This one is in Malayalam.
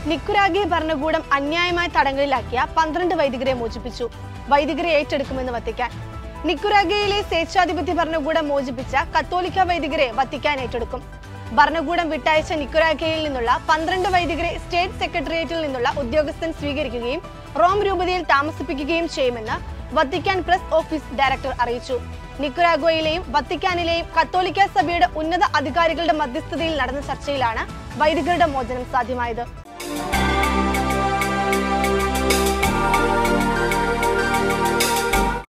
നിക്കുരാഗെ ഭരണകൂടം അന്യായമായി തടങ്കലിലാക്കിയ പന്ത്രണ്ട് വൈദികരെ മോചിപ്പിച്ചു വൈദികരെ ഏറ്റെടുക്കുമെന്ന് വത്തിക്കാൻ നിക്കുരാഗയിലെ സ്വേച്ഛാധിപത്യ ഭരണകൂടം മോചിപ്പിച്ച കത്തോലിക്ക വൈദികരെ വത്തിക്കാൻ ഏറ്റെടുക്കും ഭരണകൂടം വിട്ടയച്ച നിക്കുരാഗയിൽ നിന്നുള്ള പന്ത്രണ്ട് വൈദികരെ സ്റ്റേറ്റ് സെക്രട്ടേറിയറ്റിൽ നിന്നുള്ള ഉദ്യോഗസ്ഥൻ സ്വീകരിക്കുകയും റോം രൂപതയിൽ താമസിപ്പിക്കുകയും ചെയ്യുമെന്ന് വത്തിക്കാൻ പ്രസ് ഓഫീസ് ഡയറക്ടർ അറിയിച്ചു നിക്കുരാഗോയിലെയും വത്തിക്കാനിലെയും കത്തോലിക്ക സഭയുടെ ഉന്നത അധികാരികളുടെ മധ്യസ്ഥതയിൽ നടന്ന ചർച്ചയിലാണ് വൈദികരുടെ മോചനം സാധ്യമായത്